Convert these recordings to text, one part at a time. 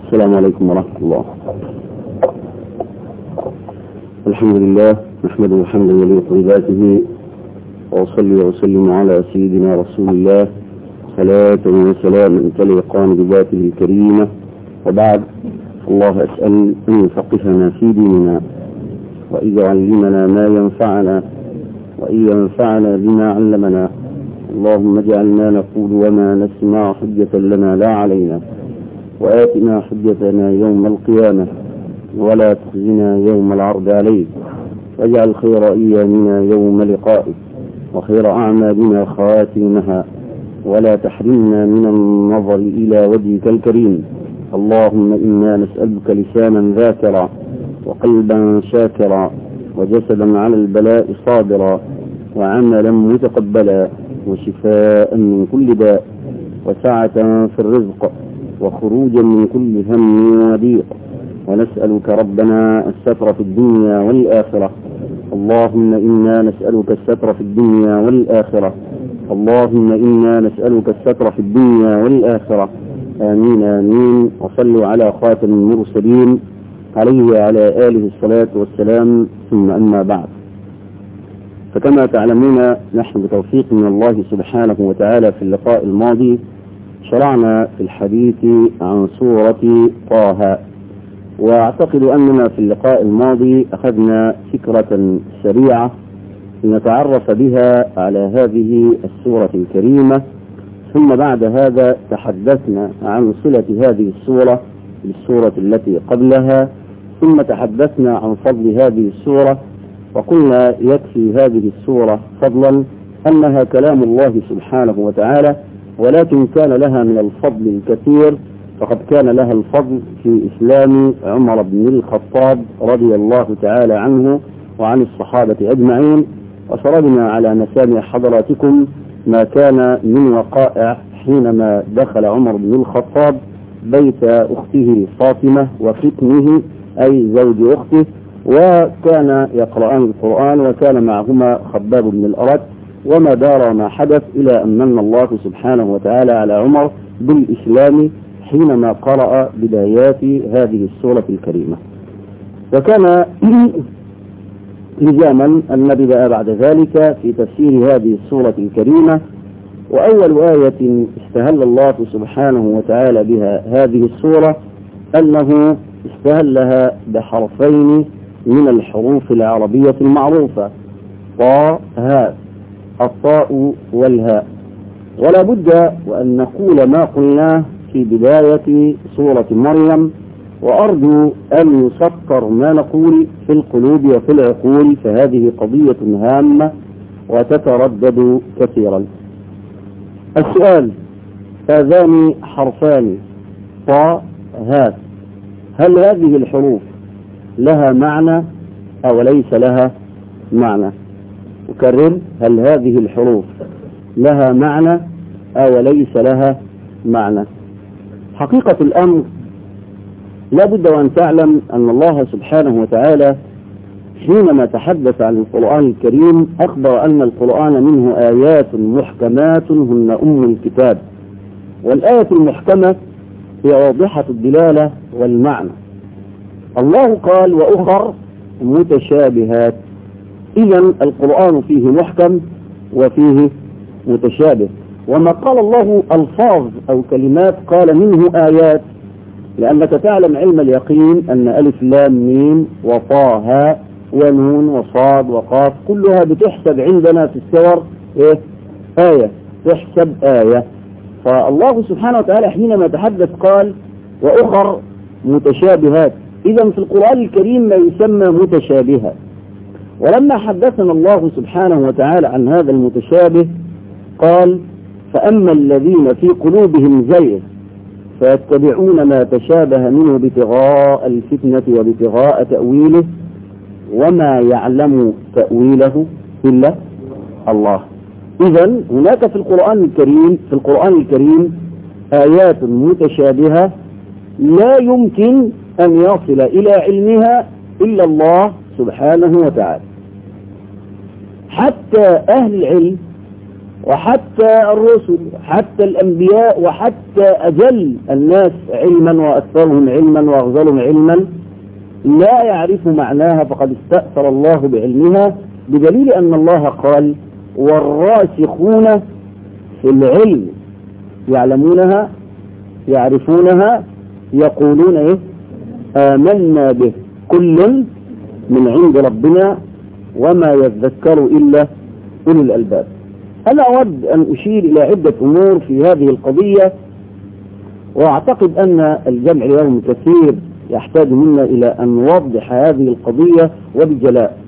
السلام عليكم ورحمة الله الحمد لله نحمده حمدا يليق بذاته وأصلي وأسلم على سيدنا رسول الله صلاة وسلاما تليقان بذاته الكريمة وبعد الله أسأل أن يفقهنا في ديننا وإن يعلمنا ما ينفعنا وإن ينفعنا بما علمنا اللهم اجعلنا نقول وما نسمع حجة لنا لا علينا وآتنا حجتنا يوم القيامة ولا تخزنا يوم العرض عليك واجعل خير أيامنا يوم لقائك وخير أعمالنا خواتيمها ولا تحرمنا من النظر إلى وجهك الكريم اللهم إنا نسألك لسانا ذاكرا وقلبا شاكرا وجسدا على البلاء صابرا وعملا متقبلا وشفاء من كل داء وسعة في الرزق وخروجا من كل هم وضيق ونسألك ربنا الستر في الدنيا والآخرة اللهم إنا نسألك الستر في الدنيا والآخرة اللهم إنا نسألك الستر في الدنيا والآخرة آمين آمين وصلوا على خاتم المرسلين عليه وعلى آله الصلاة والسلام ثم أما بعد فكما تعلمون نحن بتوفيق من الله سبحانه وتعالى في اللقاء الماضي شرعنا في الحديث عن سورة طه واعتقد اننا في اللقاء الماضي اخذنا فكرة سريعة لنتعرف بها على هذه السورة الكريمة ثم بعد هذا تحدثنا عن صلة هذه السورة بالسورة التي قبلها ثم تحدثنا عن فضل هذه السورة وقلنا يكفي هذه السورة فضلا انها كلام الله سبحانه وتعالى ولكن كان لها من الفضل الكثير فقد كان لها الفضل في إسلام عمر بن الخطاب رضي الله تعالى عنه وعن الصحابة أجمعين وسردنا على مسامع حضراتكم ما كان من وقائع حينما دخل عمر بن الخطاب بيت أخته فاطمة وفتنه أي زوج أخته وكان يقرآن القرآن وكان معهما خباب بن الأرد وما دار ما حدث إلى أن من الله سبحانه وتعالى على عمر بالإسلام حينما قرأ بدايات هذه السورة الكريمة وكان لزاما أن نبدأ بعد ذلك في تفسير هذه السورة الكريمة وأول آية استهل الله سبحانه وتعالى بها هذه السورة أنه استهلها بحرفين من الحروف العربية المعروفة طا هاء الطاء والهاء ولا بد وأن نقول ما قلناه في بداية سورة مريم وأرجو أن يسطر ما نقول في القلوب وفي العقول فهذه قضية هامة وتتردد كثيرا السؤال هذان حرفان طا هات هل هذه الحروف لها معنى أو ليس لها معنى أكرر هل هذه الحروف لها معنى أو ليس لها معنى حقيقة الأمر لا بد وأن تعلم أن الله سبحانه وتعالى حينما تحدث عن القرآن الكريم أخبر أن القرآن منه آيات محكمات هن أم الكتاب والآية المحكمة هي واضحة الدلالة والمعنى الله قال وأخر متشابهات إذا القرآن فيه محكم وفيه متشابه وما قال الله ألفاظ أو كلمات قال منه آيات لأنك تعلم علم اليقين أن ألف لام ميم وطه ونون وصاد وقاف كلها بتحسب عندنا في السور إيه؟ آية تحسب آية فالله سبحانه وتعالى حينما تحدث قال وأخر متشابهات إذا في القرآن الكريم ما يسمى متشابها ولما حدثنا الله سبحانه وتعالى عن هذا المتشابه قال فأما الذين في قلوبهم زيغ فيتبعون ما تشابه منه ابتغاء الفتنة وابتغاء تأويله وما يعلم تأويله إلا الله إذا هناك في القرآن الكريم في القرآن الكريم آيات متشابهة لا يمكن أن يصل إلى علمها إلا الله سبحانه وتعالى حتى أهل العلم وحتى الرسل حتى الأنبياء وحتى أجل الناس علما وأكثرهم علما وأغزلهم علما لا يعرف معناها فقد استأثر الله بعلمها بدليل أن الله قال والراسخون في العلم يعلمونها يعرفونها يقولون إيه آمنا به كل من عند ربنا وما يذكر إلا أولو الألباب أنا أود أن أشير إلى عدة أمور في هذه القضية وأعتقد أن الجمع اليوم كثير يحتاج منا إلى أن نوضح هذه القضية وبجلاء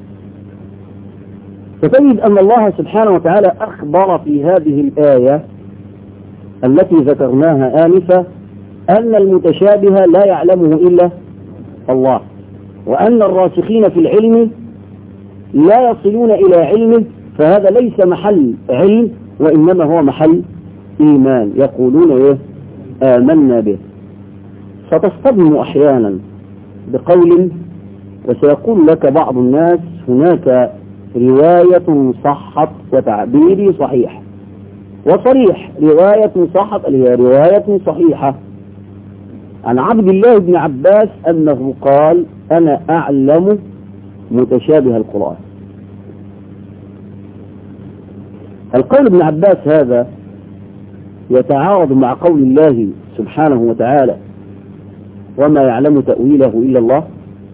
فتجد أن الله سبحانه وتعالى أخبر في هذه الآية التي ذكرناها آنفة أن المتشابه لا يعلمه إلا الله وأن الراسخين في العلم لا يصلون إلى علمه فهذا ليس محل علم وإنما هو محل إيمان يقولون إيه آمنا به فتصطدم أحيانا بقول وسيقول لك بعض الناس هناك رواية صحت وتعبيري صحيح وصريح رواية صحت اللي هي رواية صحيحة عن عبد الله بن عباس أنه قال أنا أعلم متشابه القرآن القول ابن عباس هذا يتعارض مع قول الله سبحانه وتعالى وما يعلم تأويله إلا الله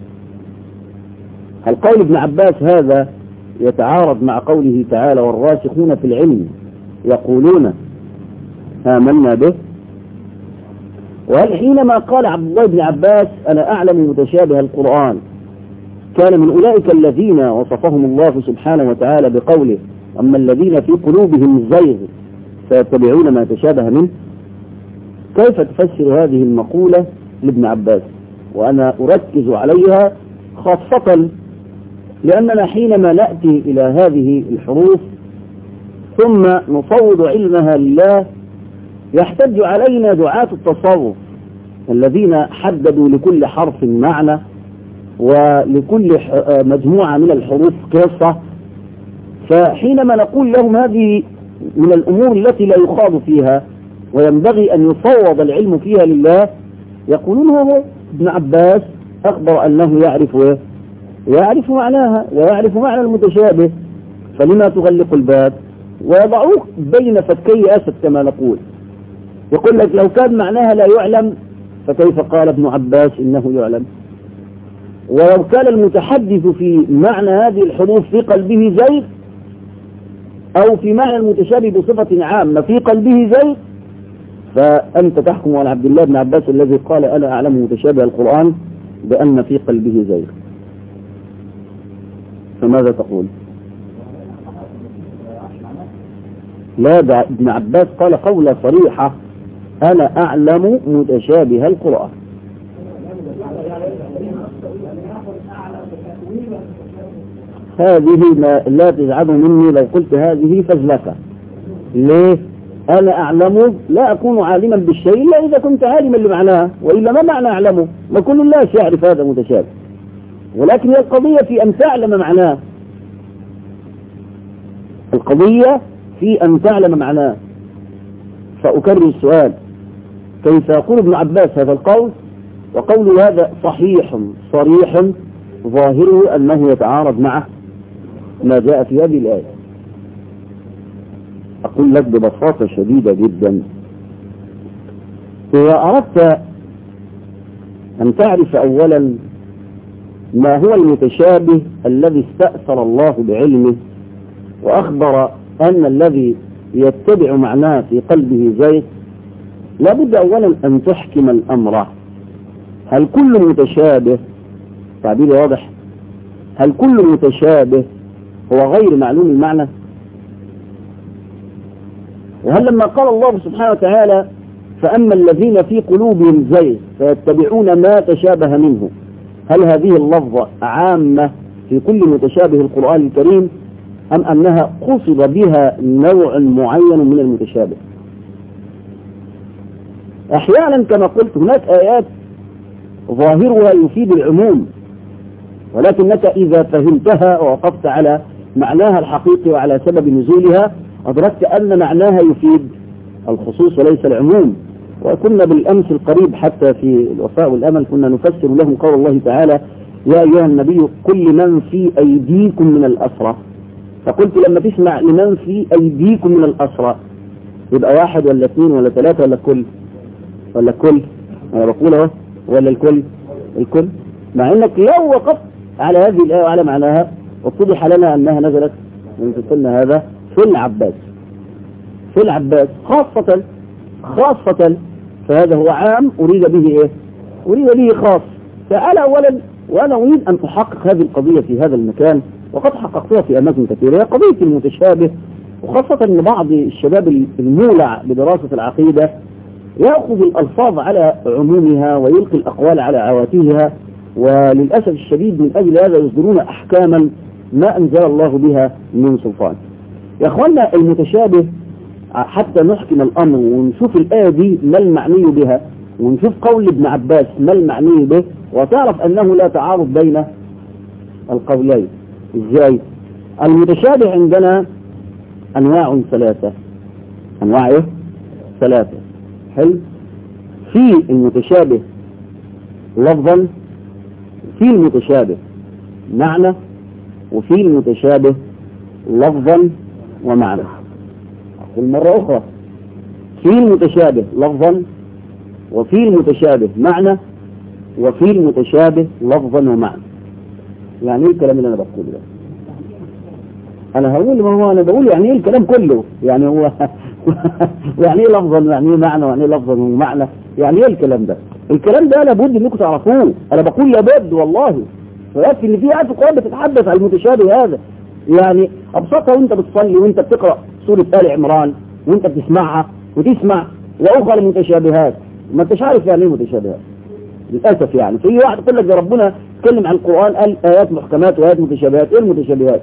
القول ابن عباس هذا يتعارض مع قوله تعالى والراسخون في العلم يقولون آمنا به وهل حينما قال عبد الله بن عباس أنا أعلم متشابه القرآن كان من أولئك الذين وصفهم الله سبحانه وتعالى بقوله أما الذين في قلوبهم زيغ فيتبعون ما تشابه منه كيف تفسر هذه المقولة لابن عباس وأنا أركز عليها خاصة لأننا حينما نأتي إلى هذه الحروف ثم نفوض علمها لله يحتج علينا دعاة التصوف الذين حددوا لكل حرف معنى ولكل مجموعة من الحروف قصة فحينما نقول لهم هذه من الأمور التي لا يخاض فيها وينبغي أن يفوض العلم فيها لله يقولون هو ابن عباس أخبر أنه يعرف إيه؟ يعرف معناها ويعرف معنى المتشابه فلما تغلق الباب ويضعوه بين فتكي أسد كما نقول يقول لك لو كان معناها لا يعلم فكيف قال ابن عباس إنه يعلم ولو كان المتحدث في معنى هذه الحروف في قلبه زيغ أو في معنى المتشابه بصفة عامة في قلبه زيغ فأنت تحكم على عبد الله بن عباس الذي قال أنا أعلم متشابه القرآن بأن في قلبه زيغ فماذا تقول لا ده ابن عباس قال قولة صريحة أنا أعلم متشابه القرآن هذه ما لا تزعج مني لو قلت هذه فزلكة ليه أنا أعلم لا أكون عالما بالشيء إلا إذا كنت عالما لمعناه وإلا ما معنى أعلمه ما كل الناس يعرف هذا متشابه ولكن هي القضية في أن تعلم معناه القضية في أن تعلم معناه فأكرر السؤال كيف يقول ابن عباس هذا القول وقول هذا صحيح صريح ظاهره أنه يتعارض مع ما جاء في هذه الآية أقول لك ببساطة شديدة جدا إذا أردت أن تعرف أولا ما هو المتشابه الذي استأثر الله بعلمه وأخبر أن الذي يتبع معناه في قلبه زيت لابد أولا أن تحكم الأمر هل كل متشابه تعبير واضح هل كل متشابه هو غير معلوم المعنى وهل لما قال الله سبحانه وتعالى فأما الذين في قلوبهم زيغ فيتبعون ما تشابه منه هل هذه اللفظة عامة في كل متشابه القرآن الكريم أم أنها قصد بها نوع معين من المتشابه أحيانا كما قلت هناك آيات ظاهرها يفيد العموم ولكنك إذا فهمتها ووقفت على معناها الحقيقي وعلى سبب نزولها أدركت أن معناها يفيد الخصوص وليس العموم وكنا بالأمس القريب حتى في الوفاء والأمل كنا نفسر لهم قول الله تعالى يا أيها النبي كل من في أيديكم من الأسرى فقلت لما تسمع لمن في أيديكم من الأسرى يبقى واحد ولا اثنين ولا ثلاثة ولا كل ولا كل أنا بقول اهو ولا الكل الكل مع انك لو وقفت على هذه الآية وعلى معناها اتضح لنا أنها نزلت من قلنا هذا في العباس في العباس خاصة خاصة فهذا هو عام أريد به إيه أريد به خاص فأنا أولا وأنا أريد أن أحقق هذه القضية في هذا المكان وقد حققتها في أماكن كثيرة هي قضية المتشابه وخاصة أن بعض الشباب المولع بدراسة العقيدة يأخذ الألفاظ على عمومها ويلقي الأقوال على عواتيها وللأسف الشديد من أجل هذا يصدرون أحكاما ما أنزل الله بها من سلطان يا أخوانا المتشابه حتى نحكم الأمر ونشوف الآية دي ما المعني بها ونشوف قول ابن عباس ما المعني به وتعرف أنه لا تعارض بين القولين إزاي المتشابه عندنا أنواع ثلاثة أنواع إيه؟ ثلاثة حلو في المتشابه لفظا في المتشابه معنى وفي المتشابه لفظا ومعنى أقول مرة أخرى في المتشابه لفظا وفي المتشابه معنى وفي المتشابه لفظا ومعنى يعني ايه الكلام اللي انا بقوله ده انا هقول ما هو انا بقول يعني ايه الكلام كله يعني هو يعني ايه لفظا يعني ايه معنى يعني ايه لفظا ومعنى يعني ايه الكلام ده الكلام ده لابد انكم تعرفوه انا بقول لابد والله ويكفي ان في آيات القرآن بتتحدث عن المتشابه هذا يعني ابسطها وانت بتصلي وانت بتقرا سوره ال عمران وانت بتسمعها وتسمع واخر المتشابهات ما انتش عارف يعني ايه متشابهات للاسف يعني في واحد يقول لك ده ربنا اتكلم عن القران قال ايات محكمات وايات متشابهات ايه المتشابهات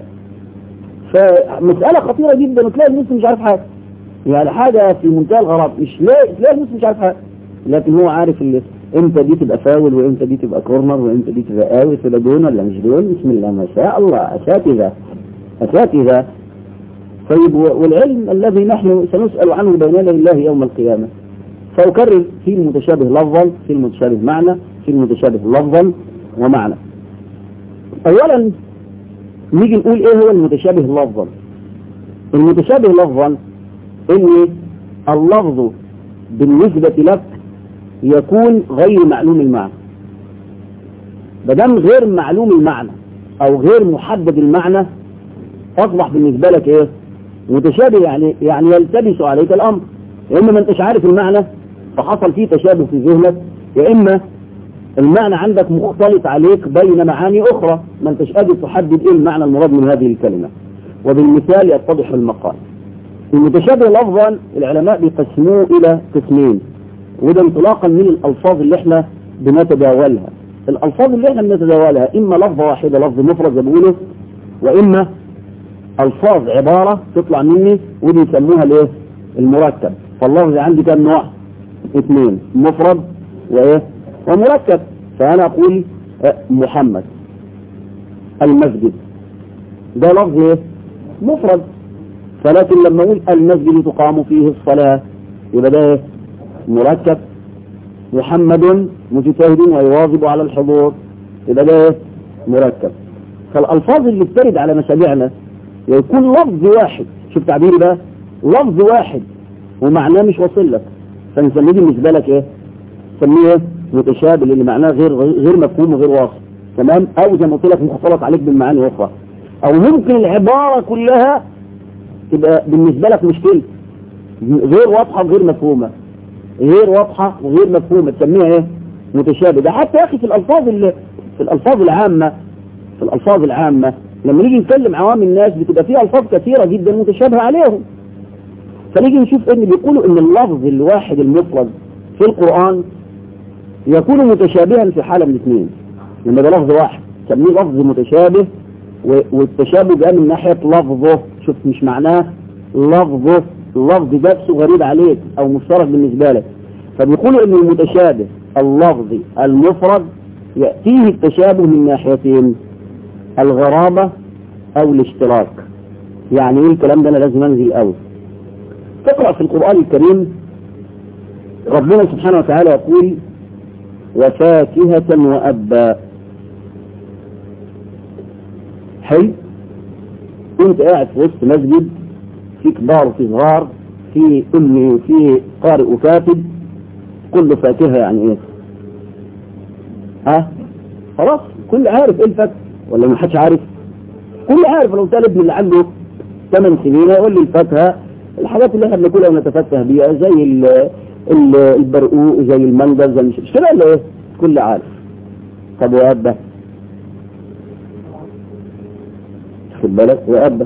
فمساله خطيره جدا وتلاقي المسلم مش عارف حاجه يعني حاجه في منتهى الغرابه مش لا تلاقي المسلم مش عارف حاجه لكن هو عارف اللي امتى دي تبقى فاول وامتى دي تبقى كورنر وامتى دي تبقى اوت ولا دون ولا مش دون بسم الله ما شاء الله اساتذه اساتذه طيب والعلم الذي نحن سنسأل عنه بين يدي الله يوم القيامة فأكرر في المتشابه لفظا في المتشابه معنى في المتشابه لفظا ومعنى أولا نيجي نقول إيه هو المتشابه لفظا المتشابه لفظا إن اللفظ بالنسبة لك يكون غير معلوم المعنى بدم غير معلوم المعنى أو غير محدد المعنى أصبح بالنسبة لك إيه متشابه يعني يعني يلتبس عليك الأمر يا إما ما أنتش عارف المعنى فحصل فيه تشابه في ذهنك يا إما المعنى عندك مختلط عليك بين معاني أخرى ما أنتش قادر تحدد إيه المعنى المراد من هذه الكلمة وبالمثال يتضح المقال المتشابه لفظا العلماء بيقسموه إلى قسمين وده انطلاقا من الألفاظ اللي احنا بنتداولها الألفاظ اللي احنا بنتداولها إما لفظة واحدة لفظ مفرد زي بيقولوا وإما ألفاظ عبارة تطلع مني ودي يسموها الايه المركب فاللفظ عندي كم نوع اثنين مفرد وايه ومركب فأنا أقول محمد المسجد ده لفظ ايه مفرد فلكن لما أقول المسجد تقام فيه الصلاة يبقى ده ايه مركب محمد مجتهد ويواظب على الحضور يبقى ده ايه مركب فالألفاظ اللي بترد على مسامعنا يكون لفظ واحد شوف تعبيري بقى لفظ واحد ومعناه مش واصل لك فنسميه بالنسبة لك ايه نسميه ايه متشابه اللي معناه غير غير مفهوم وغير واصل تمام او زي ما قلت لك مختلط عليك بالمعاني اخرى او ممكن العبارة كلها تبقى بالنسبة لك مشكلة غير واضحة وغير مفهومة غير واضحة وغير مفهومة تسميها ايه متشابه ده حتى يا اخي في الالفاظ اللي في الالفاظ العامة في الالفاظ العامة لما نيجي نتكلم عوام الناس بتبقى فيها الفاظ كثيرة جدا متشابهة عليهم فنيجي نشوف ان بيقولوا ان اللفظ الواحد المفرد في القرآن يكون متشابها في حالة من اثنين لما ده لفظ واحد سميه لفظ متشابه والتشابه جاء من ناحية لفظه شوف مش معناه لفظه اللفظ نفسه غريب عليك او مشترك بالنسبة لك فبيقولوا ان المتشابه اللفظي المفرد يأتيه التشابه من ناحيتين الغرابة او الاشتراك يعني ايه الكلام ده انا لازم انزل قوي تقرأ في القرآن الكريم ربنا سبحانه وتعالى يقول وفاكهة وأبا حلو انت قاعد في وسط مسجد في كبار وفي صغار في أمي وفي قارئ وكاتب كله فاكهة يعني ايه ها خلاص كل عارف ايه الفاكهة ولا ما حدش عارف كل عارف لو قلت ابني اللي عنده 8 سنين يقول لي الفاكهة الحاجات اللي احنا بناكلها ونتفكه بيها زي ال ال البرقوق زي المانجا زي مش مش كده ولا ايه كل عارف طب وأبا خد بالك وأبا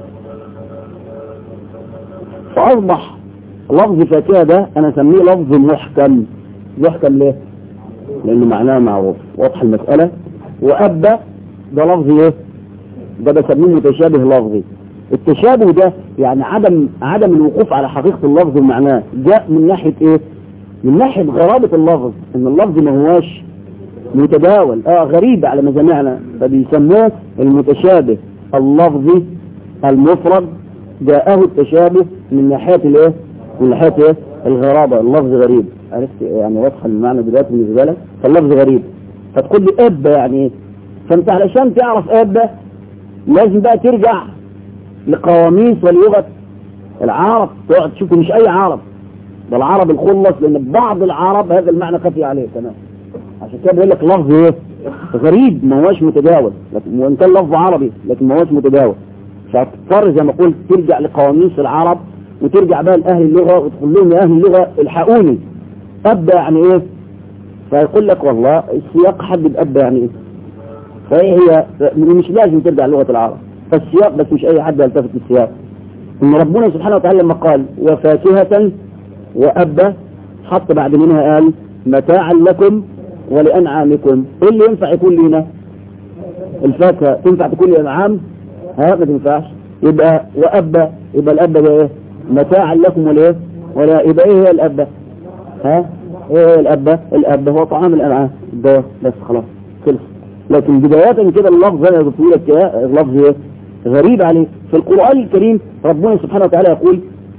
فأصبح لفظ فاكهة ده أنا أسميه لفظ محكم محكم ليه؟ لأنه معناه معروف واضح المسألة وأبا ده لفظ إيه؟ ده بسميه متشابه لفظي التشابه ده يعني عدم عدم الوقوف على حقيقة اللفظ ومعناه جاء من ناحية إيه؟ من ناحية غرابة اللفظ إن اللفظ ما هواش متداول اه غريب على مجامعنا فبيسموه المتشابه اللفظي المفرد جاءه التشابه من ناحية الايه من ناحية ايه الغرابة اللفظ غريب عرفت يعني واضحة المعنى دلوقتي بالنسبة لك فاللفظ غريب فتقول لي ابا يعني ايه فانت علشان تعرف ابا لازم بقى ترجع لقواميس ولغة العرب تقعد تشوف مش اي عرب ده العرب الخلص لان بعض العرب هذا المعنى خفي عليه تمام عشان كده بيقول لك لفظ ايه غريب ما هوش متداول لكن وان كان لفظ عربي لكن ما هوش متداول فهتضطر زي ما قلت ترجع لقواميس العرب وترجع بقى لاهل اللغه وتقول لهم يا اهل اللغه الحقوني ابدا يعني ايه فيقول لك والله السياق حدد ابدا يعني ايه فهي هي مش لازم ترجع لغه العرب فالسياق بس مش اي حد يلتفت للسياق ان ربنا سبحانه وتعالى لما قال وفاكهه وابا حط بعد منها قال متاعا لكم ولأنعامكم ايه اللي ينفع يكون لنا الفاكهة تنفع تكون للأنعام ها ما تنفعش يبقى وأبا يبقى الأبا ده ايه متاعا لكم ولا ولا يبقى ايه هي الأبا ها ايه هي الأبا الأبا هو طعام الأنعام ده بس خلاص خلص لكن بداية كده اللفظ انا قلت لك اللفظ ايه غريب عليه في القرآن الكريم ربنا سبحانه وتعالى يقول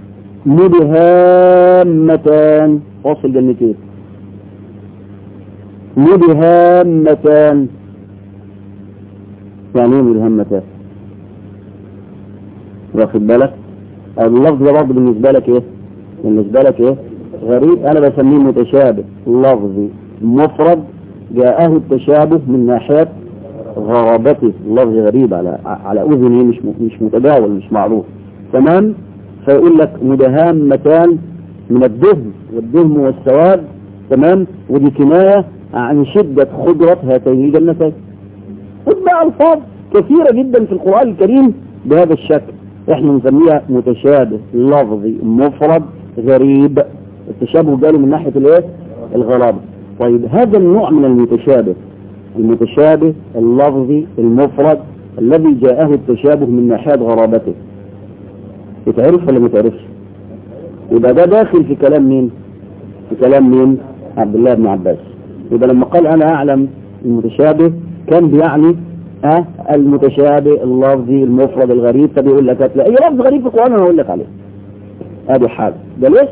مدهامتان واصل جنتين مدهامتان يعني ايه مدهامتان واخد بالك اللفظ ده برضه بالنسبه لك ايه بالنسبه لك ايه غريب انا بسميه متشابه لفظي مفرد جاءه التشابه من ناحيه غرابته اللفظ غريب على على اذني مش مش متداول مش معروف تمام فيقول لك مدهامتان من الدهن والدهن والسواد تمام ودي كنايه عن شدة خضرة هاتين الجنتين خد بقى ألفاظ كثيرة جدا في القرآن الكريم بهذا الشكل احنا نسميها متشابه لفظي مفرد غريب التشابه جاله من ناحية الايه الغرابة طيب هذا النوع من المتشابه المتشابه اللفظي المفرد الذي جاءه التشابه من ناحية غرابته يتعرف ولا ما يتعرفش يبقى ده داخل في كلام مين في كلام مين عبد الله بن عباس يبقى لما قال انا اعلم المتشابه كان بيعني ها المتشابه اللفظي المفرد الغريب فبيقول لك هتلاقي اي لفظ غريب في القران انا هقول لك عليه ادي حاجه ده ليش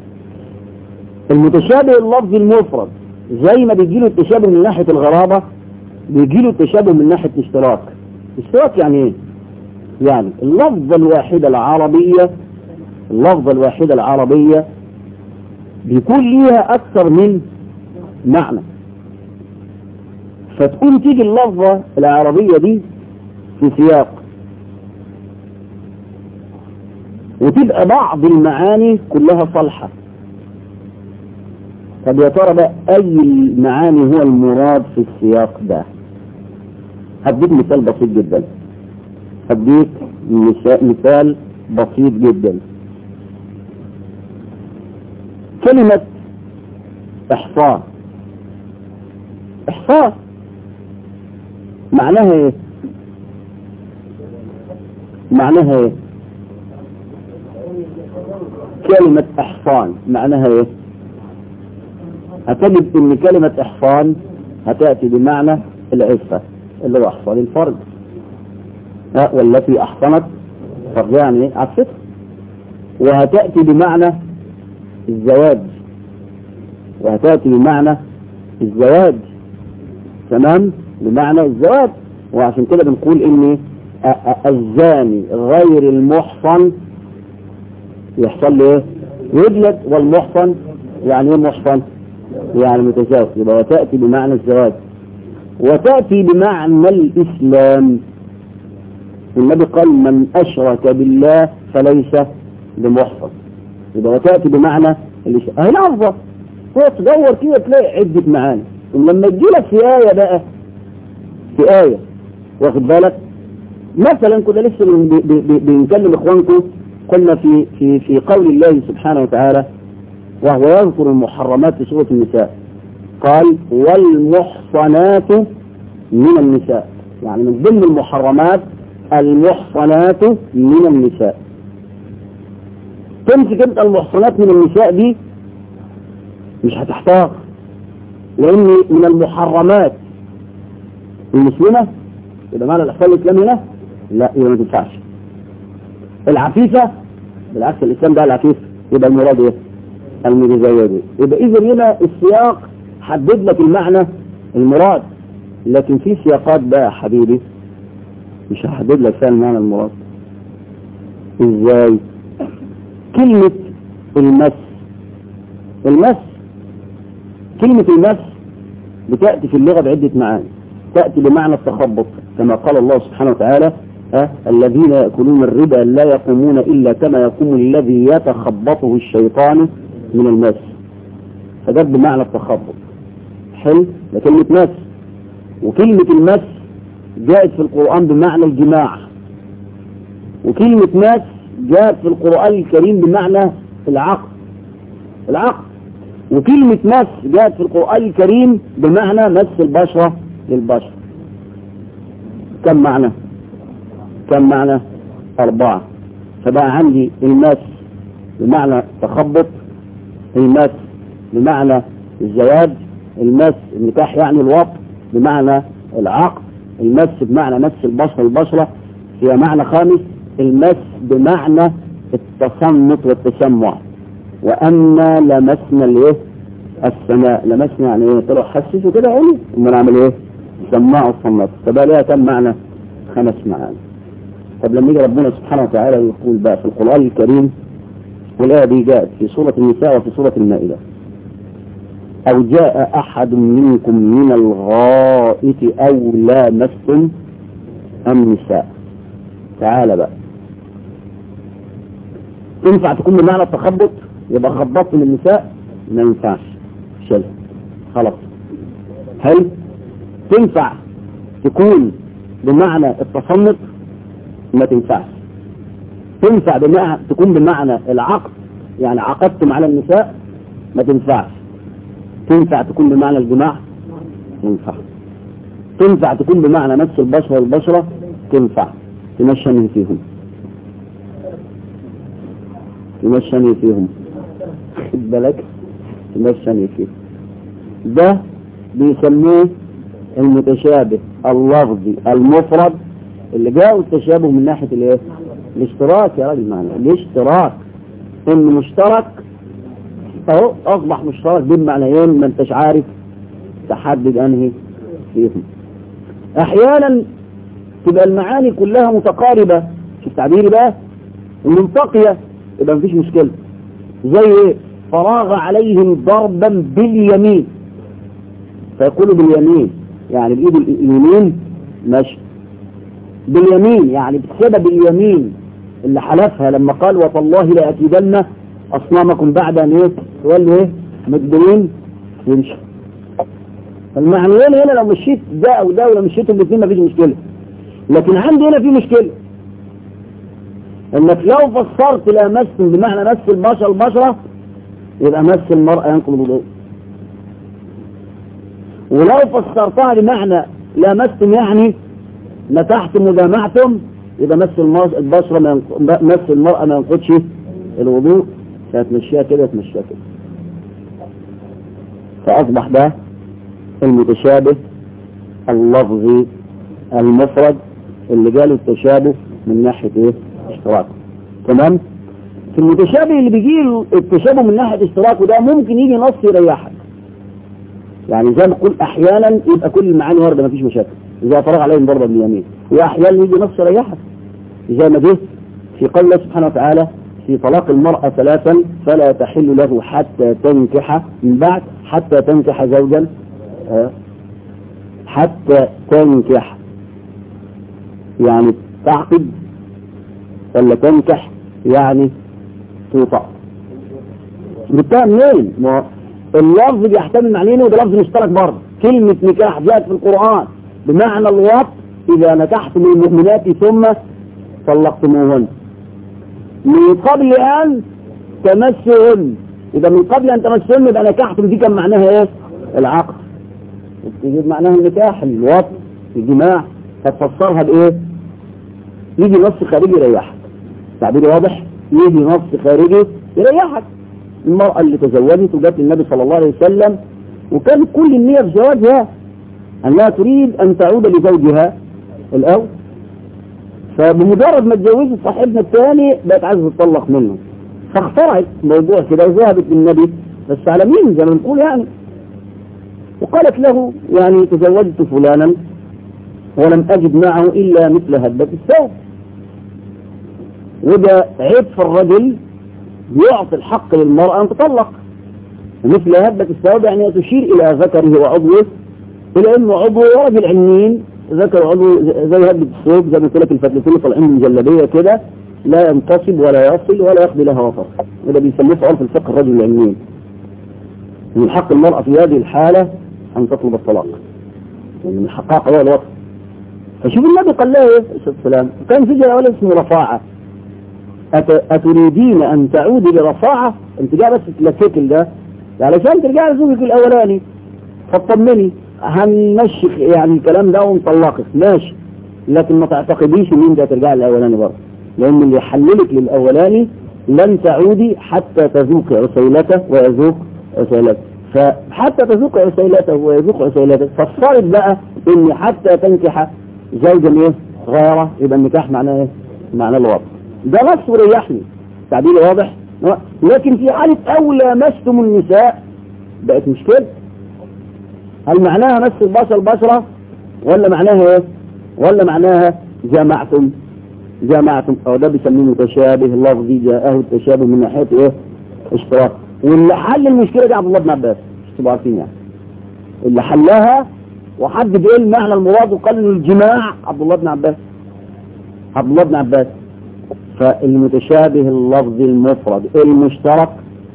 المتشابه اللفظي المفرد زي ما بيجي له التشابه من ناحيه الغرابه بيجي له التشابه من ناحيه الاشتراك اشتراك يعني ايه يعني اللفظه الواحده العربيه اللفظه الواحده العربيه بيكون ليها اكثر من معنى فتكون تيجي اللفظة العربية دي في سياق وتبقى بعض المعاني كلها صالحة طب يا ترى بقى أي المعاني هو المراد في السياق ده هديك مثال بسيط جدا هديك مثال بسيط جدا كلمة إحصاء إحصاء معناها إيه؟ معناها إيه؟ كلمة إحصان معناها إيه؟ هتجد إن كلمة إحصان هتأتي بمعنى العفة اللي هو إحصان الفرد والتي أحصنت فرجها يعني إيه؟ عفتها وهتأتي بمعنى الزواج وهتأتي بمعنى الزواج تمام بمعنى الزواج وعشان كده بنقول ان الزاني غير المحصن يحصل له ايه يجلد والمحصن يعني ايه محصن يعني متجاوز يبقى وتأتي بمعنى الزواج وتأتي بمعنى الإسلام النبي قال من أشرك بالله فليس بمحصن يبقى وتأتي بمعنى الإسلام أهي لحظة هو تدور كده تلاقي عدة معاني ولما تجيلك في آية بقى في آية واخد بالك مثلا كنا لسه بنكلم إخوانكم قلنا في في في قول الله سبحانه وتعالى وهو يذكر المحرمات في سورة النساء قال والمحصنات من النساء يعني من ضمن المحرمات المحصنات من النساء تمسك انت المحصنات من النساء دي مش هتحتاج لان من المحرمات المسلمة يبقى معنى الاحسان الاسلامي هنا لا يبقى ما تنفعش العفيفة بالعكس الاسلام ده العفيف يبقى المراد ايه المتزوجة يبقى اذا هنا السياق حدد لك المعنى المراد لكن في سياقات بقى يا حبيبي مش هحدد لك فيها المعنى المراد ازاي كلمة المس المس كلمة المس بتأتي في اللغة بعدة معاني تأتي بمعنى التخبط كما قال الله سبحانه وتعالى أه؟ الذين يأكلون الربا لا يقومون إلا كما يقوم الذي يتخبطه الشيطان من المس فده بمعنى التخبط حلو ده كلمة مس وكلمة المس جاءت في القرآن بمعنى الجماع وكلمة مس جاءت في القرآن الكريم بمعنى العقد العقد وكلمة مس جاءت في القرآن الكريم بمعنى مس البشرة للبشر كم معنى كم معنى أربعة فبقى عندي المس بمعنى تخبط المس بمعنى الزواج المس النكاح يعني الوط بمعنى العقد المس بمعنى مس البشرة البشرة فيها معنى خامس المس بمعنى التصنط والتسمع وأنا لمسنا الايه السماء لمسنا يعني ايه طلع حسسوا كده علي امال نعمل ايه سماعوا الصمت فبقى لها كم معنى خمس معاني طب لما يجي ربنا سبحانه وتعالى يقول بقى في القرآن الكريم والآية دي جاءت في سورة النساء وفي سورة المائدة أو جاء أحد منكم من الغائط أو لامستم النساء تعالى بقى تنفع تكون بمعنى التخبط يبقى خبطت من النساء ما ينفعش شيلها خلاص هل تنفع تكون بمعنى التصنط ما تنفعش تنفع بمعنى تكون بمعنى العقد يعني عقدتم على النساء ما تنفعش تنفع تكون بمعنى الجماع تنفع تنفع تكون بمعنى مس البشرة والبشرة تنفع تمشني فيهم تمشني فيهم خد بالك تمشني فيهم ده بيسموه المتشابه اللفظي المفرد اللي جاء التشابه من ناحية الايه الاشتراك يا راجل معنا الاشتراك ان مشترك اهو اصبح مشترك بين معنيين ما انتش عارف تحدد انهي فيهم احيانا تبقى المعاني كلها متقاربة شوف تعبيري بقى منتقية يبقى مفيش مشكلة زي ايه فراغ عليهم ضربا باليمين فيقولوا باليمين يعني بايد اليمين ماشي باليمين يعني بسبب اليمين اللي حلفها لما قال وتالله لأكيدن أصنامكم بعد أن إيه تقول إيه مدبرين يمشي المعنيين هنا لو مشيت ده أو ده ولو مشيتهم الاثنين مفيش مشكلة لكن عندي هنا في مشكلة انك لو فسرت لامستم بمعنى مس البشر البشرة يبقى مس المرأة ينقل الوضوء ولو فسرتها بمعنى لامستم يعني نتحتم وجامعتم يبقى مس البشرة ما ينق... مس المرأة ما ينقضش الوضوء فهتمشيها كده تمشيها كده فأصبح ده المتشابه اللفظي المفرد اللي جاله التشابه من ناحية ايه اشتراك تمام في المتشابه اللي بيجي له التشابه من ناحيه اشتراكه ده ممكن يجي نص يريحك يعني زي ما نقول احيانا يبقى كل المعاني وارده مفيش مشاكل اذا فرغ عليهم ضربا باليمين واحيانا يجي نص يريحك زي ما جه في قول الله سبحانه وتعالى في طلاق المرأة ثلاثا فلا تحل له حتى تنكح من بعد حتى تنكح زوجا آه، حتى تنكح يعني تعقد ولا تنكح يعني توطأ جبتها منين؟ ما اللفظ بيحتمل معنيين وده لفظ مشترك برضه كلمة نكاح جاءت في القرآن بمعنى الوط إذا نكحتم المؤمنات ثم طلقتموهن من قبل أن تمسهن إذا من قبل أن تمسهن يبقى نكحتم دي كان معناها إيه؟ العقد تجيب معناها النكاح الوط الجماع فتفسرها بإيه؟ يجي نص خارجي يريحك تعبيري واضح؟ يجي نص خارجي يريحك المرأة اللي تزوجت وجات للنبي صلى الله عليه وسلم وكان كل النية في زواجها أنها تريد أن تعود لزوجها الأول فبمجرد ما اتجوزت صاحبنا الثاني بقت عايزة تطلق منه فاخترعت موضوع كده وذهبت للنبي بس على مين زي ما نقول يعني وقالت له يعني تزوجت فلانا ولم أجد معه إلا مثل هبة الثوب وده عيب في الرجل يعطي الحق للمرأة أن تطلق ومثل هبة الثوب يعني تشير إلى ذكره وعضوه إلى أنه عضو راجل عنين ذكر عضو زي هبة الثوب زي ما قلت لك الفتلتين طالعين من جلابية كده لا ينتصب ولا يصل ولا يقضي لها وطر وده بيسموه في عرف الفقه الرجل العنين من حق المرأة في هذه الحالة أن تطلب الطلاق من حقها هو الوطر فشوف النبي قال لها ايه السلام كان في جاء ولد اسمه رفاعة أت... أتريدين أن تعودي لرفاعة أنت جاء بس تلككل ده علشان ترجع لزوجك الأولاني فاطمني هنمشي يعني الكلام ده ونطلقك ماشي لكن ما تعتقديش ان انت هترجع للاولاني برضه لان اللي يحللك للاولاني لن تعودي حتى تذوقي عسيلته ويذوق عسيلته فحتى تذوق عسيلته ويذوق عسيلته فصارت بقى ان حتى تنكح زوجا ايه غيره يبقى النكاح معناه ايه معناه الوضع ده نص ريحني تعبيري واضح لكن في حالة أولى مستم النساء بقت مشكلة هل معناها مس البشر بشرة ولا معناها ايه ولا معناها جمعتم جمعتم او ده بيسميه متشابه لفظي جاءه التشابه من ناحية ايه اشتراك واللي حل المشكلة دي عبد الله بن عباس مش تبقوا عارفين يعني اللي حلها وحدد ايه المعنى المراد وقال انه الجماع عبد الله بن عباس عبد الله بن عباس فالمتشابه اللفظي المفرد المشترك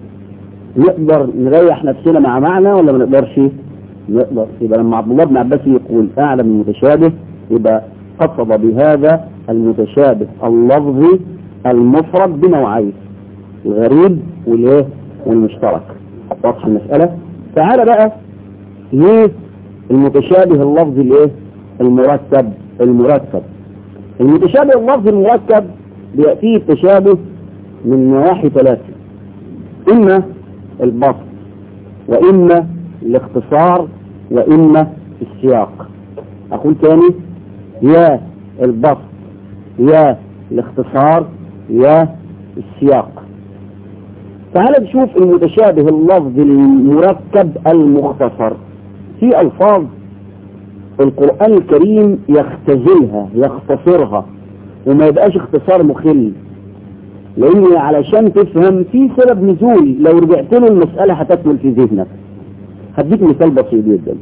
نقدر نريح نفسنا مع معنى ولا ما نقدرش نقدر يبقى لما عبد الله بن عباس يقول اعلم المتشابه يبقى قصد بهذا المتشابه اللفظي المفرد بنوعين الغريب والايه والمشترك واضح المسألة تعال بقى ليه المتشابه اللفظي الايه المركب المركب المتشابه اللفظي المركب بيأتيه التشابه من نواحي ثلاثة إما البسط وإما الاختصار وإما السياق أقول تاني يا البسط يا الاختصار يا السياق تعال نشوف المتشابه اللفظ المركب المختصر في ألفاظ القرآن الكريم يختزلها يختصرها وما يبقاش اختصار مخل لان علشان تفهم في سبب نزول لو رجعت له المسألة هتكمل في ذهنك هديك مثال بسيط جدا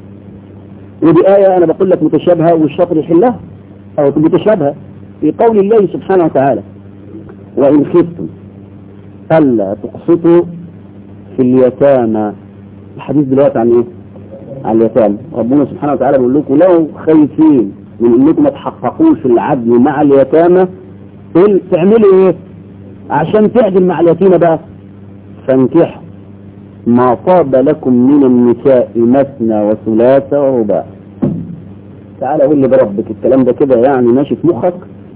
ودي آية أنا بقول لك متشابهة والشاطر يحلها أو متشابهة في قول الله سبحانه وتعالى وإن خفتم ألا تقسطوا في اليتامى الحديث دلوقتي عن إيه؟ عن اليتامى ربنا سبحانه وتعالى بيقول لكم لو خايفين من انكم ما تحققوش العدل مع اليتامى تعملوا ايه عشان تعدل مع اليتيمة بقى فانكحوا ما طاب لكم من النساء مثنى وثلاث ورباع تعال اقول لي بربك الكلام ده كده يعني ماشي في مخك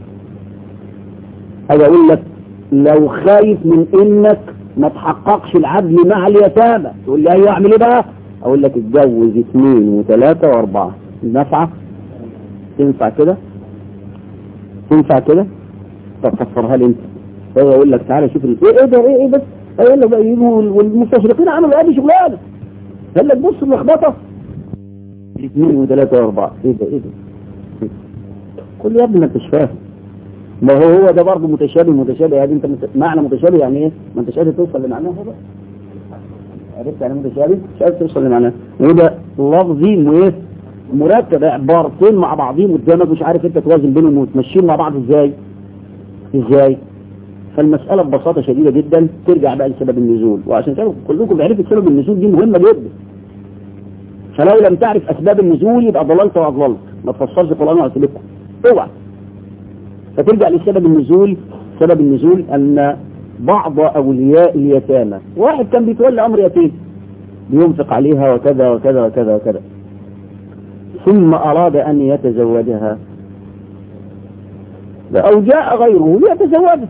اجي اقول لك لو خايف من انك ما تحققش العدل مع اليتامى تقول لي ايوه اعمل ايه بقى اقول لك اتجوز اثنين وثلاثة واربعة نفعه تنفع كده تنفع كده طب فسرها لي انت هو يقول لك تعالى شوف ال- ايه ايه ده ايه ايه بس يقول لك بقى يجوا والمستشرقين عملوا ادي شغلانه قال لك بص اللخبطه اثنين وثلاثه واربعه ايه ده ايه ده كل يا ابني ما انتش فاهم ما هو هو ده برضه متشابه متشابه يعني انت مت... معنى متشابه يعني ايه؟ ما انتش قادر توصل لمعناه بقى عرفت يعني متشابه مش قادر توصل لمعناه وده لفظي وايه؟ مركب عبارتين مع بعضهم قدامك مش عارف انت توازن بينهم وتمشيهم مع بعض ازاي؟ ازاي؟ فالمسألة ببساطة شديدة جدا ترجع بقى لسبب النزول وعشان كده كلكم عرفتوا سبب النزول دي مهمة جدا فلو لم تعرف أسباب النزول يبقى ضللت وأضللت ما تفسرش القرآن وأسلكم اوعى فترجع لسبب النزول سبب النزول أن بعض أولياء اليتامى واحد كان بيتولى أمر يتيم بينفق عليها وكذا وكذا وكذا وكذا ثم أراد أن يتزوجها أو جاء غيره ليتزوجها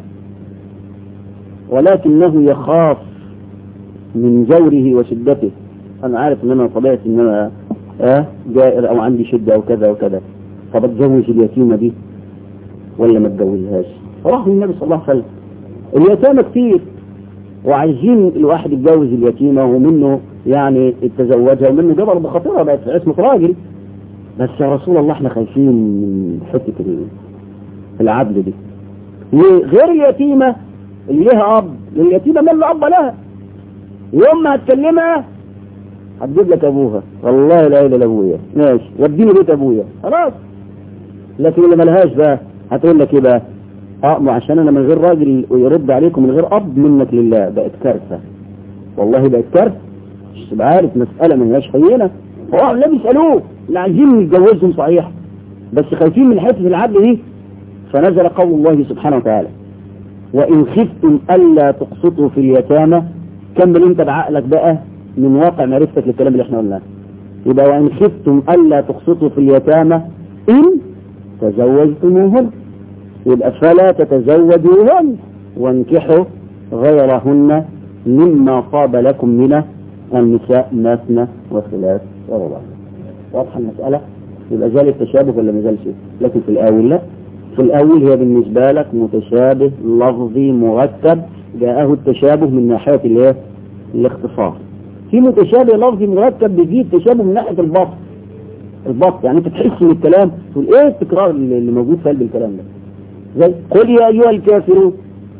ولكنه يخاف من جوره وشدته أنا عارف إن أنا طبيعتي إن أنا آه جائر أو عندي شدة أو كذا وكذا طب أتجوز اليتيمة دي ولا ما اتجوزهاش فراح النبي صلى الله عليه وسلم اليتامى كتير وعايزين الواحد يتجوز اليتيمة ومنه يعني يتزوجها ومنه جبر بخاطرها بقت في اسمه راجل بس يا رسول الله احنا خايفين من حتة ال- العدل دي غير اليتيمة اللي ليها أب اليتيمة من له أب لها يوم ما هتكلمها هتجيب لك أبوها والله لا إله إلا أبويا ماشي وديني بيت أبويا خلاص لكن اللي ملهاش بقى هتقول لك ايه بقى اه ما عشان انا من غير راجل ويرد عليكم من غير اب منك لله بقت كارثه والله بقت كارثه مش تبقى عارف مساله ما هياش هينه هو لا بيسالوه اللي عايزين نتجوزهم صحيح بس خايفين من حته العدل دي فنزل قول الله سبحانه وتعالى وان خفتم الا تقسطوا في اليتامى كمل انت بعقلك بقى من واقع معرفتك للكلام اللي احنا قلناه يبقى وان خفتم الا تقسطوا في اليتامى ان تزوجتموهن يبقى فلا تتزوجوهن وانكحوا غيرهن مما طاب لكم من النساء مثنى وثلاث ورباع واضحه المساله يبقى زال التشابه ولا ما زالش لكن في الاول لا في الاول هي بالنسبه لك متشابه لفظي مركب جاءه التشابه من ناحيه الايه الاختصار في متشابه لفظي مركب بيجيب تشابه من ناحيه البسط البسط يعني انت تحس من الكلام تقول ايه التكرار اللي اللي موجود في قلب الكلام ده زي قل يا ايها الكافرون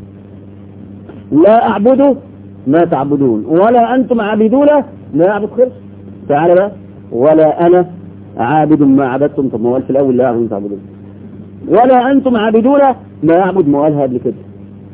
لا اعبد ما تعبدون ولا انتم عابدون ما اعبد خلص تعالى بقى ولا انا عابد ما عبدتم طب ما هو قال في الاول لا اعبد ما تعبدون ولا انتم عابدون ما اعبد ما قالها قبل كده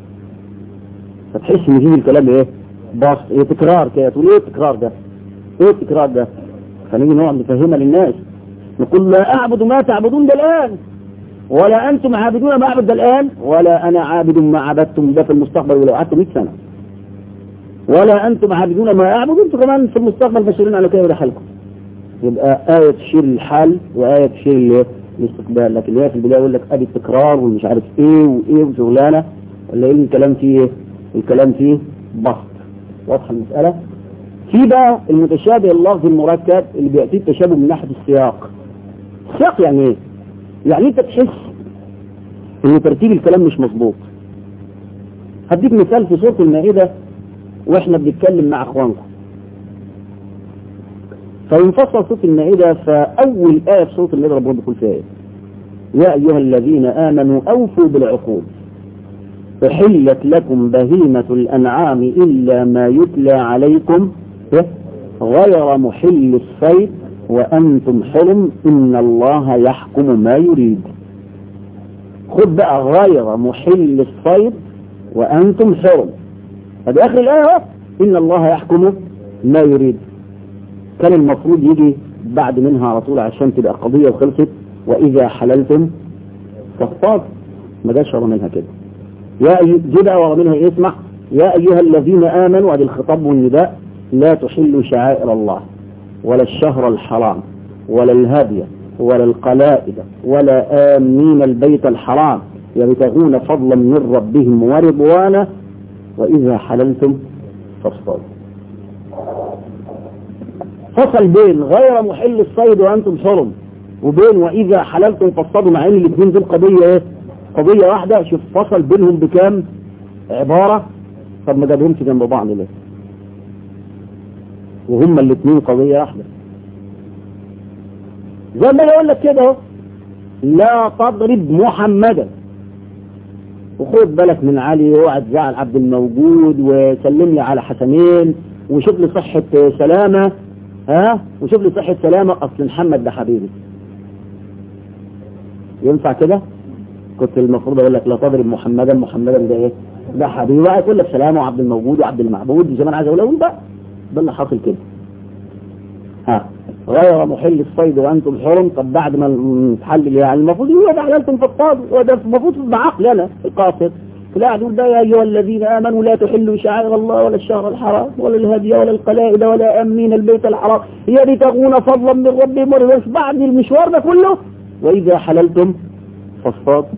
فتحس ان فيه الكلام ايه بسط ايه تكرار كده تقول ايه التكرار ده ايه التكرار ده خلينا نقعد نفهمها للناس نقول لا اعبد ما تعبدون ده الان ولا انتم عابدون ما اعبد ده الان ولا انا عابد ما عبدتم ده في المستقبل ولو قعدت 100 سنه ولا انتم عابدون ما اعبد انتم كمان في المستقبل مشغولين على كده حالكم يبقى آية تشير الحال وآية تشير الايه؟ الاستقبال لكن هي في البداية يقول لك ادي التكرار ومش عارف ايه وايه وشغلانة ولا ايه الكلام فيه ايه؟ الكلام فيه بسط واضحة المسألة في بقى المتشابه اللفظي المركب اللي بيأتي التشابه من ناحية السياق السياق يعني ايه؟ يعني انت تحس ان ترتيب الكلام مش مظبوط هديك مثال في سورة المائدة واحنا بنتكلم مع اخوانكم فينفصل سورة المائدة فأول آية في سورة المائدة ربنا بيقول فيها إيه؟ يا أيها الذين آمنوا أوفوا بالعقود أحلت لكم بهيمة الأنعام إلا ما يتلى عليكم غير محل الصيد وأنتم حرم إن الله يحكم ما يريد خد بقى غير محل الصيد وأنتم حرم هذا آخر الآية اهو إن الله يحكم ما يريد كان المفروض يجي بعد منها على طول عشان تبقى قضية وخلصت وإذا حللتم فاصطاد ما جاش ورا منها كده يا أي... جه بقى ورا منها إيه اسمع يا أيها الذين آمنوا ادي الخطاب والنداء لا تحلوا شعائر الله ولا الشهر الحرام ولا الهدي ولا القلائد ولا آمين البيت الحرام يبتغون فضلا من ربهم ورضوانا وإذا حللتم فاصطادوا فصل بين غير محل الصيد وأنتم حرم وبين وإذا حللتم فاصطادوا مع إن الاثنين دول قضية إيه؟ قضية واحدة شوف فصل بينهم بكام عبارة طب ما جابهمش جنب بعض ليه وهما الاثنين قضية واحدة زي ما يقول لك كده لا تضرب محمدا وخد بالك من علي واوعى تزعل عبد الموجود وسلم لي على حسنين وشوف لي صحة سلامة ها وشوف لي صحة سلامة اصل محمد ده حبيبي ينفع كده كنت المفروض اقول لك لا تضرب محمدا محمدا ده ايه ده حبيبي بقى يقول لك سلامة وعبد الموجود وعبد المعبود زي ما انا عايز اقول بقى ده اللي حاصل كده ها غير محل الصيد وانتم حرم طب بعد ما نتحلل يعني المفروض يقول ده حللتم في الصاد وده المفروض بعقل انا القاصر لا يقول ده يا ايها الذين امنوا لا تحلوا شعائر الله ولا الشهر الحرام ولا الهدي ولا القلائد ولا امين البيت الحرام يبتغون فضلا من ربهم ورزقا بعد المشوار ده كله واذا حللتم فاصطادوا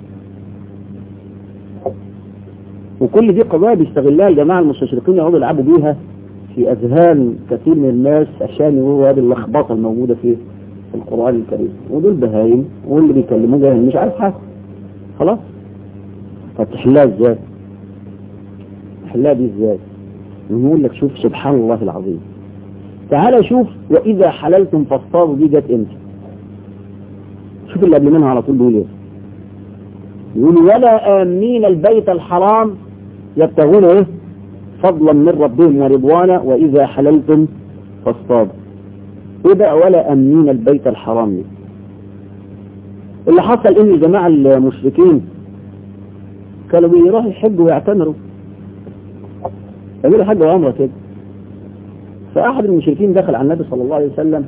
وكل دي قضايا بيستغلها الجماعه المستشرقين يقعدوا يلعبوا بيها في اذهان كثير من الناس عشان يقولوا هذه اللخبطه الموجوده في القران الكريم ودول بهايم واللي بيكلموه جاهل مش عارف حاجه خلاص طب تحلها ازاي؟ تحلها دي ازاي؟ نقول لك شوف سبحان الله العظيم تعالى شوف واذا حللتم فاصطادوا دي جت امتى؟ شوف اللي قبل منها على طول بيقول ايه؟ يقول ولا آمين البيت الحرام يبتغون ايه؟ فضلا من ربهم ورضوانا وإذا حللتم فاصطادوا ايه بقى ولا أمنين البيت الحرام دي اللي حصل ان الجماعة المشركين كانوا بيروحوا يحجوا ويعتمروا يعملوا حج وعمرة كده فأحد المشركين دخل على النبي صلى الله عليه وسلم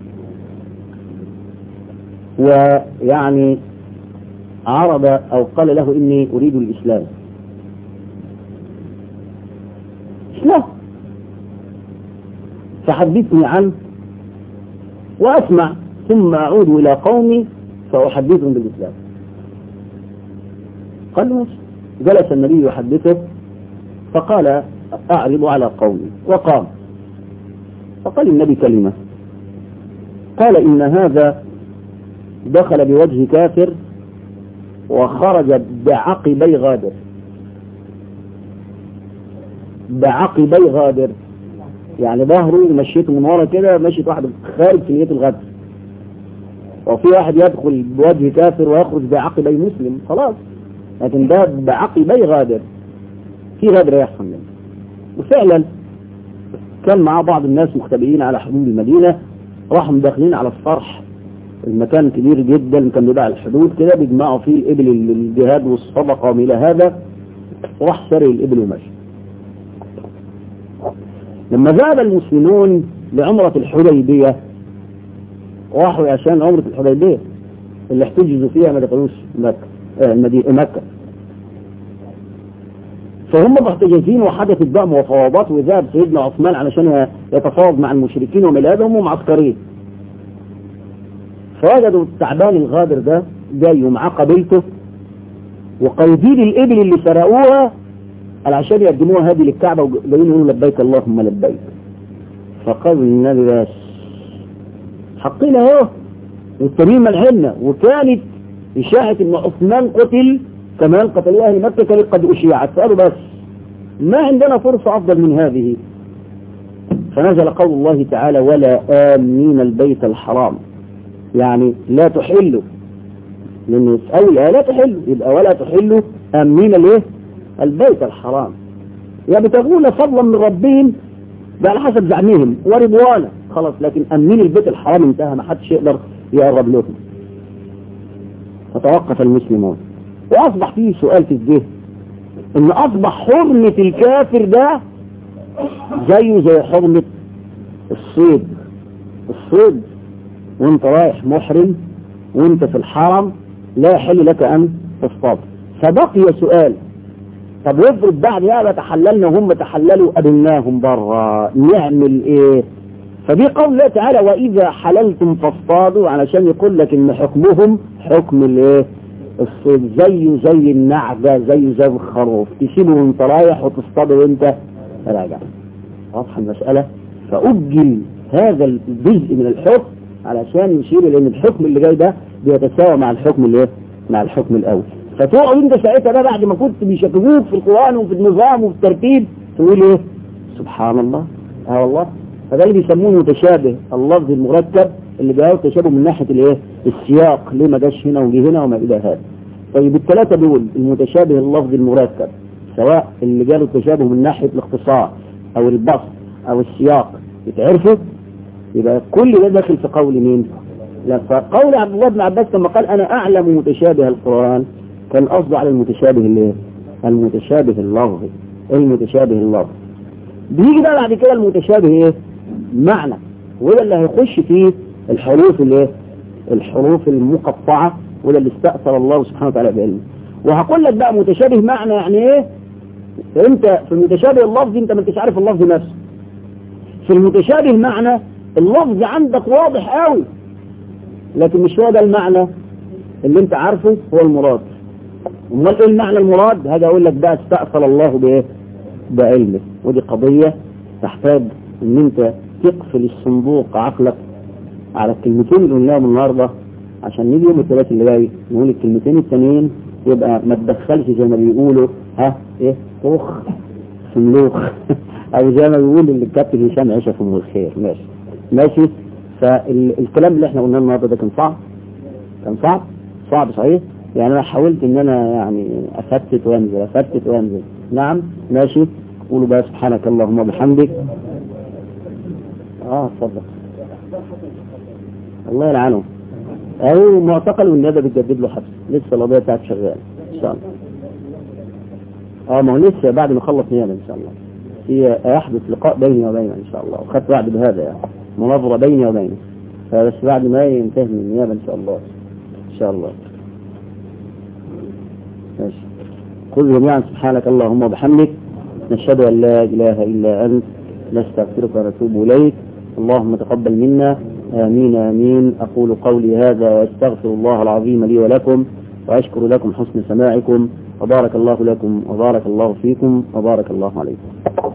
ويعني عرض أو قال له إني أريد الإسلام إسلام فحدثني عنه وأسمع ثم أعود إلى قومي فأحدثهم بالإسلام قال له جلس النبي يحدثه فقال أعرض على قومي وقام فقال النبي كلمة قال إن هذا دخل بوجه كافر وخرج بعقبي غادر بعقبي غادر يعني ظهره مشيته من ورا كده مشيت واحد خارج في نية الغدر وفي واحد يدخل بوجه كافر ويخرج بعقبي مسلم خلاص لكن ده بعقبي غادر في غدر يحصل منه وفعلا كان معاه بعض الناس مختبئين على حدود المدينة راحوا داخلين على الصرح المكان كبير جدا كان بيبقى على الحدود كده بيجمعوا فيه الإبل الجهاد والصدقة وما إلى هذا وراح سرق الإبل ومشي لما ذهب المسلمون لعمرة الحديبية راحوا عشان عمرة الحديبية اللي احتجزوا فيها ما دخلوش مكة آه المدينة مكة فهم محتجزين وحدثت بقى مفاوضات وذهب سيدنا عثمان علشان يتفاوض مع المشركين وما إلى هذا هم معسكرين فوجدوا التعبان الغادر ده جاي ومعاه قبيلته وقيدين الإبل اللي سرقوها علشان يقدموها هذه للكعبة وجايين يقولوا لبيك اللهم لبيك فقال النبي بس حقنا اهو والتميم ملحنا وكانت إشاعة إن عثمان قتل كمان قتلوا أهل مكة كانت قد أشيعت فقالوا بس ما عندنا فرصة أفضل من هذه فنزل قول الله تعالى ولا آمين البيت الحرام يعني لا تحلوا لأنه في أول آية لا تحلوا يبقى ولا تحلوا آمين الايه البيت الحرام يبتغون فضلا من ربهم ده على حسب زعمهم ورضوانا خلاص لكن أمين البيت الحرام انتهى ما حدش يقدر يقرب لهم فتوقف المسلمون وأصبح فيه سؤال في الذهن إن أصبح حرمة الكافر ده زيه زي حرمة الصيد الصيد وانت رايح محرم وانت في الحرم لا يحل لك أن تصطاد فبقي سؤال طب وافرض بعد بقى تحللنا وهم تحللوا قابلناهم بره نعمل ايه فدي قول الله تعالى واذا حللتم فاصطادوا علشان يقول لك ان حكمهم حكم الايه الصيد زيه زي النعجة زيه زي الخروف تسيبه وانت رايح وتصطاد وانت راجع واضحه المسألة فأجل هذا الجزء من الحكم علشان يشير لان الحكم اللي جاي ده بيتساوى مع الحكم اللي مع الحكم الاول فتقعد انت ساعتها بقى بعد ما كنت بيشككوك في القرآن وفي النظام وفي الترتيب تقول ايه سبحان الله اه والله فده اللي بيسموه متشابه اللفظ المركب اللي بيقول تشابه من ناحية الايه السياق ليه ما جاش هنا وجه هنا وما الى هذا طيب الثلاثة دول المتشابه اللفظ المركب سواء اللي جاله التشابه من ناحية الاختصار او البسط او السياق يتعرفوا يبقى كل ده داخل في قول مين لا فقول عبد الله بن عباس لما قال انا اعلم متشابه القرآن كان قصده على المتشابه اللي المتشابه اللفظي المتشابه اللفظي بيجي بقى بعد كده المتشابه ايه معنى وده اللي هيخش فيه الحروف الايه الحروف المقطعة وده اللي استأثر الله سبحانه وتعالى بعلمه وهقول لك بقى متشابه معنى يعني ايه انت في المتشابه اللفظي انت ما انتش عارف اللفظ نفسه في المتشابه معنى اللفظ عندك واضح قوي لكن مش هو ده المعنى اللي انت عارفه هو المراد امال ايه المعنى المراد هذا اقول لك بقى استأثر الله بايه بعلمه ودي قضية تحتاج ان انت تقفل الصندوق عقلك على الكلمتين اللي قلناهم النهارده عشان نيجي يوم الثلاث اللي جاي نقول الكلمتين التانيين يبقى ما تدخلش زي ما بيقولوا ها ايه طخ في ملوخ او زي ما بيقول اللي الكابتن هشام عيشه في ام الخير ماشي ماشي فالكلام اللي احنا قلناه النهارده ده كان صعب كان صعب صعب صحيح يعني انا حاولت ان انا يعني افتت وانزل افتت وانزل نعم ماشي قولوا بقى سبحانك اللهم وبحمدك اه اتفضل الله يلعنه او معتقل والنيابه بتجدد له حبس لسه القضيه بتاعته شغاله ان شاء الله اه ما هو لسه بعد ما اخلص نيابه ان شاء الله هي هيحدث لقاء بيني وبينه ان شاء الله وخدت وعد بهذا يعني مناظره بيني وبينه فبس بعد ما ينتهي من النيابه ان شاء الله ان شاء الله ماشي قل جميعا سبحانك اللهم وبحمدك نشهد ان لا اله الا انت نستغفرك ونتوب اليك اللهم تقبل منا آمين آمين أقول قولي هذا وأستغفر الله العظيم لي ولكم وأشكر لكم حسن سماعكم وبارك الله لكم وبارك الله فيكم وبارك الله عليكم